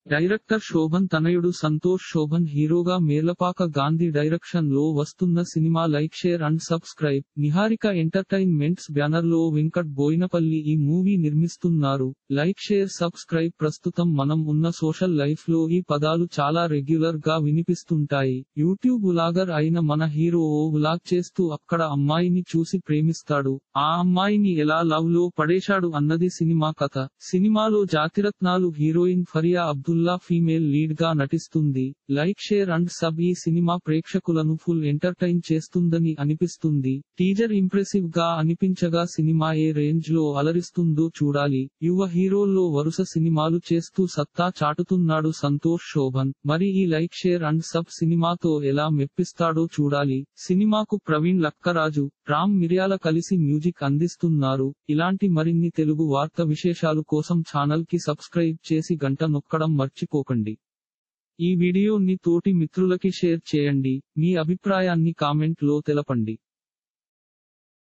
director Shobhan తనయుడు సంతోష్ శోభన్ హీరోగా Merlapaka Gandhi direction లో వస్తున్న cinema like share and subscribe Niharika entertainments banner లో వెంకట్ బోయినపల్లి ఈ మూవీ నిర్మిస్తున్నారు లైక్ షేర్ సబ్స్క్రైబ్ ప్రస్తుతం మనం ఉన్న సోషల్ లైఫ్ లో ఈ పదాలు చాలా రెగ్యులర్ గా వినిపిస్తుంటాయి యూట్యూబ్ వ్లాగర్ అయిన మన హీరో ఓ వ్లాగ్ చేస్తూ అక్కడ అమ్మాయిని చూసి ప్రేమిస్తాడు ఆ అమ్మాయిని ఎలా లవ్ లో పడేశాడు అన్నది సినిమా కథ సినిమాలో Jathiratnalu heroine Faria Abdullah female lead గా నటిస్తుంది లైక్ షేర్ అండ్ సబ్ ఈ సినిమా ప్రేక్షకులను ఫుల్ ఎంటర్టైన్ చేస్తుందని అనిపిస్తుంది టీజర్ ఇంప్రెసివ్ గా అనిపించగా సినిమా ఏ రేంజ్ లో అలరిస్తుందో చూడాలి యువ హీరోల్లో వరుస సినిమాలు చేస్తూ సత్తా చాటుతున్నాడు సంతోష్ శోభన్ మరి ఈ లైక్ షేర్ అండ్ సబ్ సినిమాతో ఎలా మెప్పిస్తాడో చూడాలి సినిమాకు ప్రవీణ్ లక్కరాజు రామ్ మిర్యాల కలిసి మ్యూజిక్ అందిస్తున్నారు ఇలాంటి మరిన్ని తెలుగు వార్త విశేషాలు కోసం ఛానల్ కి సబ్స్క్రైబ్ చేసి గంట నొక్కడం మర్చిపోకండి ఈ వీడియోని తోటి మిత్రులకి షేర్ చేయండి మీ అభిప్రాయాన్ని కామెంట్ లో తెలపండి